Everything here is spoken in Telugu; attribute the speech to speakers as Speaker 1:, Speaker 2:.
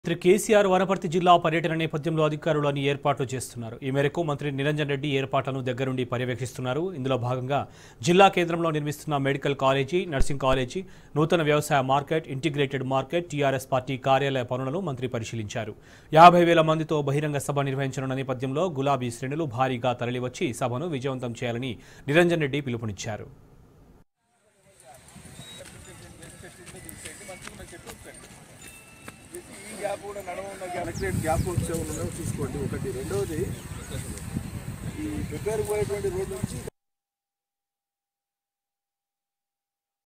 Speaker 1: మంత్రి కేసీఆర్ వనపర్తి జిల్లా పర్యటన నేపథ్యంలో అధికారులు అన్ని ఏర్పాట్లు చేస్తున్నారు ఈ మేరకు మంత్రి నిరంజన్ రెడ్డి ఏర్పాట్లను దగ్గరుండి పర్యవేక్షిస్తున్నారు ఇందులో భాగంగా జిల్లా కేంద్రంలో నిర్మిస్తున్న మెడికల్ కాలేజీ నర్సింగ్ కాలేజీ నూతన వ్యవసాయ market integrated market TRS party కార్యాలయ పనులను మంత్రి పరిశీలించారు యాభై వేల మందితో బహిరంగ సభ నిర్వహించనున్న నేపథ్యంలో గులాబీ శ్రేణులు భారీగా తరలివచ్చి సభను విజయవంతం చేయాలని నిరంజన్ రెడ్డి పిలుపునిచ్చారు
Speaker 2: ఈ గ్యాప్ కూడా నడవన్న కనెక్టెడ్ గ్యాప్ వచ్చే ఉన్నాయో చూసుకోండి ఒకటి రెండవది ఈ రిపేర్ పోయేటువంటి రోడ్డు నుంచి